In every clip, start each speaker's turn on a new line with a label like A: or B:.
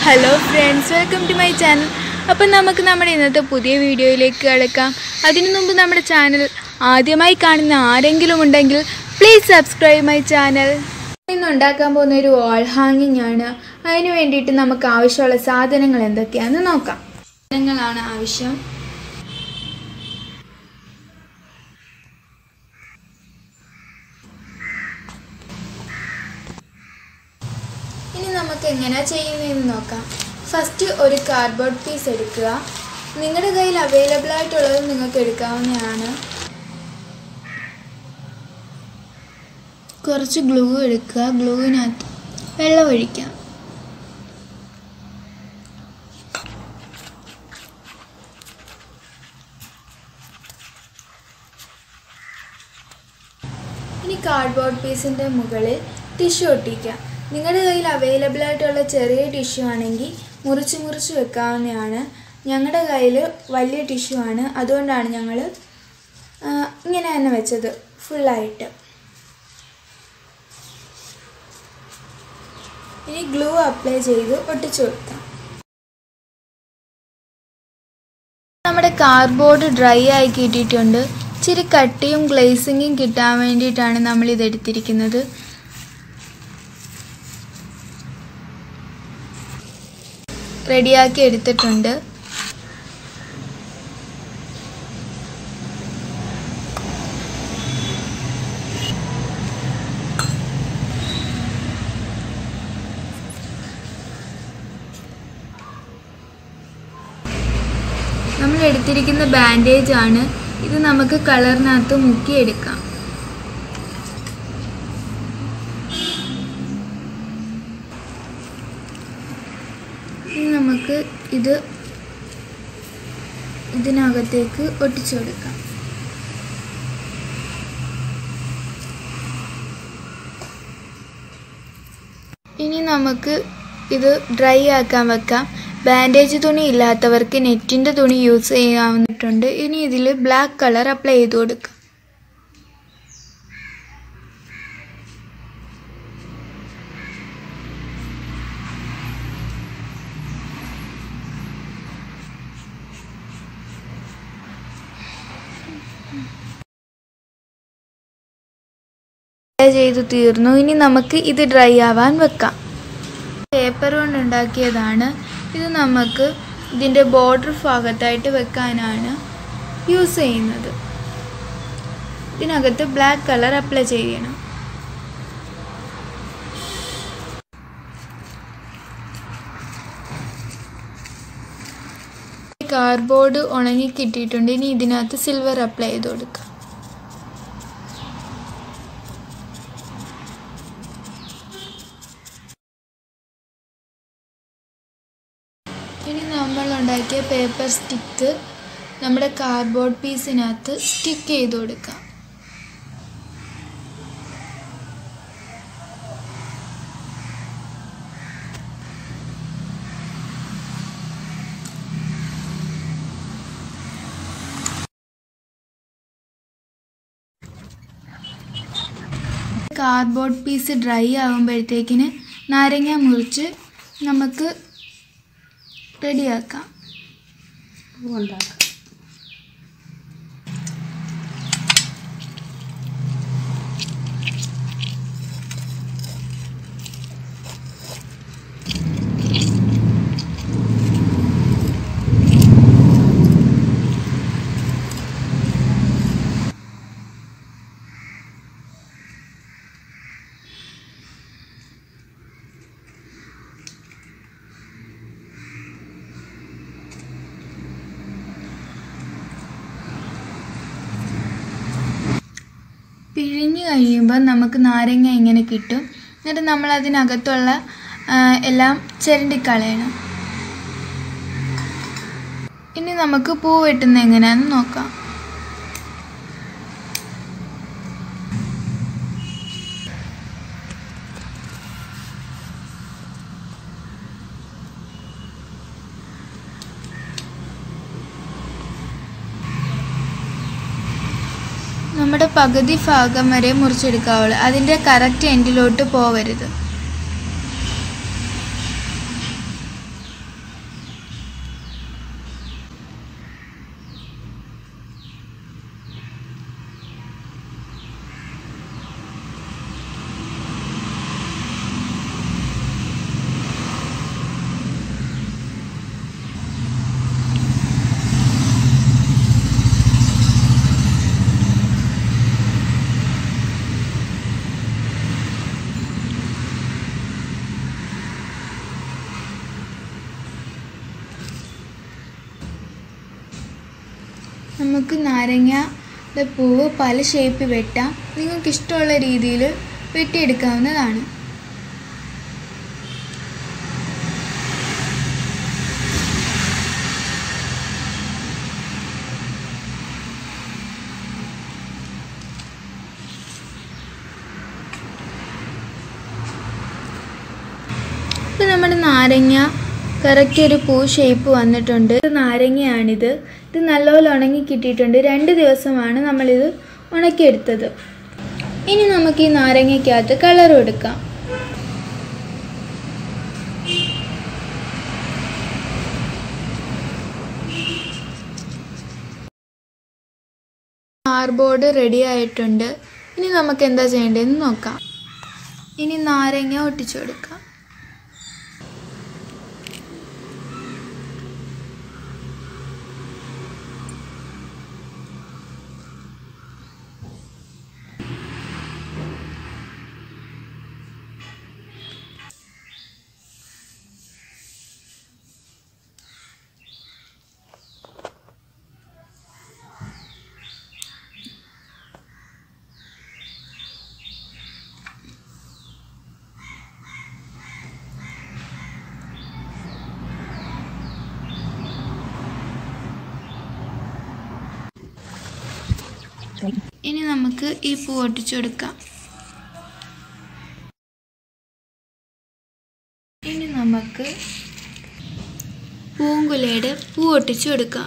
A: hello friends welcome to my channel അപ്പം നമുക്ക് നമ്മുടെ ഇന്നത്തെ പുതിയ വീഡിയോയിലേക്ക് കിടക്കാം അതിനു മുമ്പ് നമ്മുടെ ചാനൽ ആദ്യമായി കാണുന്ന ആരെങ്കിലും ഉണ്ടെങ്കിൽ പ്ലീസ് സബ്സ്ക്രൈബ് മൈ ചാനൽ ഇന്ന് ഉണ്ടാക്കാൻ പോകുന്ന ഒരു വാൾ ഹാങ്ങിങ് ആണ് അതിന് വേണ്ടിയിട്ട് നമുക്ക് ആവശ്യമുള്ള സാധനങ്ങൾ എന്തൊക്കെയാണെന്ന് നോക്കാം സാധനങ്ങളാണ് ആവശ്യം ഇനി നമുക്ക് എങ്ങനെയാ ചെയ്യുന്നതെന്ന് നോക്കാം ഫസ്റ്റ് ഒരു കാർഡ്ബോർഡ് പീസ് എടുക്കുക നിങ്ങളുടെ കയ്യിൽ അവൈലബിൾ ആയിട്ടുള്ളത് നിങ്ങൾക്ക് എടുക്കാവുന്നതാണ് കുറച്ച് ഗ്ലൂ എടുക്കുക ഗ്ലൂവിനകത്ത് വെള്ളം ഒഴിക്കാം ഇനി കാർഡ്ബോർഡ് പീസിൻ്റെ മുകളിൽ ടിഷ്യൂ ഒട്ടിക്കാം നിങ്ങളുടെ കയ്യിൽ അവൈലബിൾ ആയിട്ടുള്ള ചെറിയ ടിഷ്യൂ ആണെങ്കിൽ മുറിച്ച് മുറിച്ച് വെക്കാവുന്നതാണ് ഞങ്ങളുടെ കയ്യിൽ വലിയ ടിഷ്യൂ ആണ് അതുകൊണ്ടാണ് ഞങ്ങൾ ഇങ്ങനെ തന്നെ വെച്ചത് ഫുള്ളായിട്ട് ഇനി ഗ്ലൂ അപ്ലൈ ചെയ്ത് ഒട്ടിച്ചു കൊടുക്കാം നമ്മുടെ കാർഡ്ബോർഡ് ഡ്രൈ ആയി കിട്ടിയിട്ടുണ്ട് ഇച്ചിരി കട്ടിയും ഗ്ലേസിങ്ങും കിട്ടാൻ വേണ്ടിയിട്ടാണ് നമ്മൾ ഇത് എടുത്തിരിക്കുന്നത് റെഡിയാക്കി എടുത്തിട്ടുണ്ട് നമ്മൾ എടുത്തിരിക്കുന്ന ബാൻഡേജ് ആണ് ഇത് നമുക്ക് കളറിനകത്ത് മുക്കിയെടുക്കാം ഇനി നമുക്ക് ഇത് ഇതിനകത്തേക്ക് ഒട്ടിച്ചു കൊടുക്കാം ഇനി നമുക്ക് ഇത് ഡ്രൈ ആക്കാൻ വെക്കാം ബാൻഡേജ് തുണി ഇല്ലാത്തവർക്ക് നെറ്റിൻ്റെ തുണി യൂസ് ചെയ്യാവുന്നിട്ടുണ്ട് ഇനി ഇതിൽ ബ്ലാക്ക് കളർ അപ്ലൈ ചെയ്ത് കൊടുക്കാം ചെയ്ത് തീർന്നു ഇനി നമുക്ക് ഇത് ഡ്രൈ ആവാൻ വെക്കാം പേപ്പർ കൊണ്ട് ഉണ്ടാക്കിയതാണ് ഇത് നമുക്ക് ഇതിൻ്റെ ബോർഡർ ഭാഗത്തായിട്ട് വെക്കാനാണ് യൂസ് ചെയ്യുന്നത് ഇതിനകത്ത് ബ്ലാക്ക് കളർ അപ്ലൈ ചെയ്യണം കാർഡ്ബോർഡ് ഉണങ്ങി കിട്ടിയിട്ടുണ്ട് ഇനി ഇതിനകത്ത് സിൽവർ അപ്ലൈ ചെയ്ത് കൊടുക്കാം ഇനി നമ്മൾ ഉണ്ടാക്കിയ പേപ്പർ സ്റ്റിക്ക് നമ്മുടെ കാർഡ്ബോർഡ് പീസിനകത്ത് സ്റ്റിക്ക് ചെയ്ത് കൊടുക്കാം കാർഡ്ബോർഡ് പീസ് ഡ്രൈ ആകുമ്പോഴത്തേക്കിന് നാരങ്ങ മുറിച്ച് നമുക്ക് റെഡിയാക്കാം
B: ഉണ്ടാക്കാം
A: പിഴിഞ്ഞ് കഴിയുമ്പോൾ നമുക്ക് നാരങ്ങ ഇങ്ങനെ കിട്ടും എന്നിട്ട് നമ്മൾ അതിനകത്തുള്ള ആ, എല്ലാം ചിരണ്ടിക്കളയണം ഇനി നമുക്ക് പൂ വെട്ടുന്ന എങ്ങനെയാണെന്ന് നോക്കാം നമ്മുടെ പകുതി ഭാഗം വരെ മുറിച്ചെടുക്കാവുള്ളൂ അതിൻ്റെ കറക്റ്റ് എൻഡിലോട്ട് പോവരുത് നമുക്ക് നാരങ്ങയുടെ പൂവ് പല ഷേപ്പിൽ വെട്ടാം നിങ്ങൾക്ക് ഇഷ്ടമുള്ള രീതിയിൽ വെട്ടിയെടുക്കാവുന്നതാണ് ഇപ്പം നമ്മുടെ നാരങ്ങ കറക്റ്റ് ഒരു പൂ ഷേപ്പ് വന്നിട്ടുണ്ട് ഇത് നാരങ്ങയാണിത് ഇത് നല്ലപോലെ ഉണങ്ങി കിട്ടിയിട്ടുണ്ട് രണ്ട് ദിവസമാണ് നമ്മളിത് ഉണക്കിയെടുത്തത് ഇനി നമുക്ക് ഈ നാരങ്ങയ്ക്കകത്ത് കളർ കൊടുക്കാം കാർബോർഡ് റെഡി ആയിട്ടുണ്ട് ഇനി നമുക്ക് എന്താ ചെയ്യേണ്ടതെന്ന് നോക്കാം ഇനി നാരങ്ങ ഒട്ടിച്ചു കൊടുക്കാം ഇനി നമുക്ക് ഈ പൂ ഒട്ടിച്ചു കൊടുക്കാം ഇനി നമുക്ക് പൂങ്കുലയുടെ പൂ ഒട്ടിച്ചു കൊടുക്കാം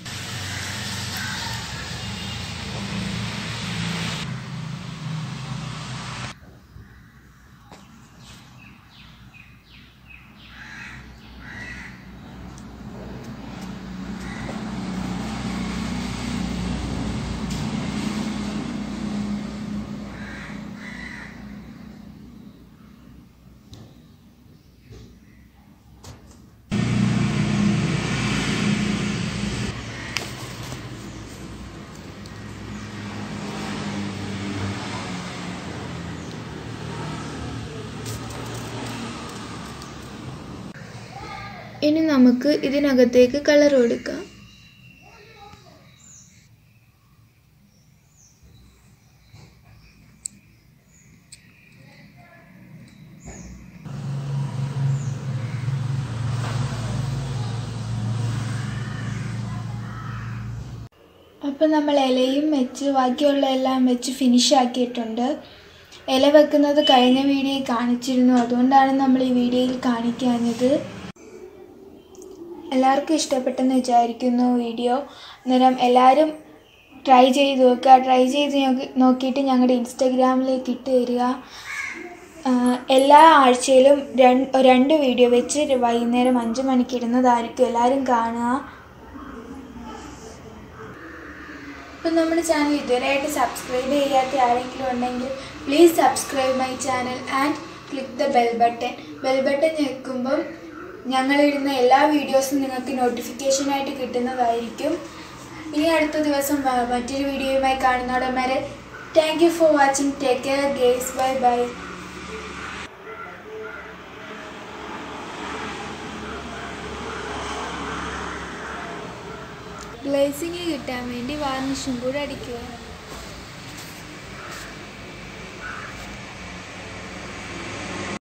A: ഇനി നമുക്ക് ഇതിനകത്തേക്ക് കളർ കൊടുക്കാം അപ്പം നമ്മൾ ഇലയും വെച്ച് ബാക്കിയുള്ള എല്ലാം വെച്ച് ഫിനിഷ് ആക്കിയിട്ടുണ്ട് ഇല വെക്കുന്നത് കഴിഞ്ഞ വീഡിയോയിൽ കാണിച്ചിരുന്നു അതുകൊണ്ടാണ് നമ്മൾ ഈ വീഡിയോയിൽ കാണിക്കാഞ്ഞത് എല്ലാവർക്കും ഇഷ്ടപ്പെട്ടെന്ന് വിചാരിക്കുന്നു വീഡിയോ അന്നേരം എല്ലാവരും ട്രൈ ചെയ്ത് നോക്കുക ട്രൈ ചെയ്ത് നോക്കി- നോക്കിയിട്ട് ഞങ്ങളുടെ ഇൻസ്റ്റഗ്രാമിലേക്ക് ഇട്ട് തരിക ആഹ് എല്ലാ ആഴ്ചയിലും രണ്ട് രണ്ട് വീഡിയോ വെച്ച് വൈകുന്നേരം അഞ്ച് മണിക്ക് ഇടുന്നതായിരിക്കും എല്ലാവരും കാണുക അപ്പം നമ്മുടെ ചാനൽ ഇതുവരെയായിട്ട് സബ്സ്ക്രൈബ് ചെയ്യാത്ത ആരെങ്കിലും ഉണ്ടെങ്കിൽ please subscribe my channel and click the bell button bell button ഞെക്കുമ്പം ഞങ്ങളിടുന്ന എല്ലാ വീഡിയോസും നിങ്ങൾക്ക് നോട്ടിഫിക്കേഷനായിട്ട് കിട്ടുന്നതായിരിക്കും ഇനി അടുത്ത ദിവസം വ- മറ്റൊരു വീഡിയോയുമായി കാണുന്നോടം വരെ thank you for watching take care guys bye bye glazing കിട്ടാൻ വേണ്ടി വാർണിഷും കൂടെ അടിക്കുക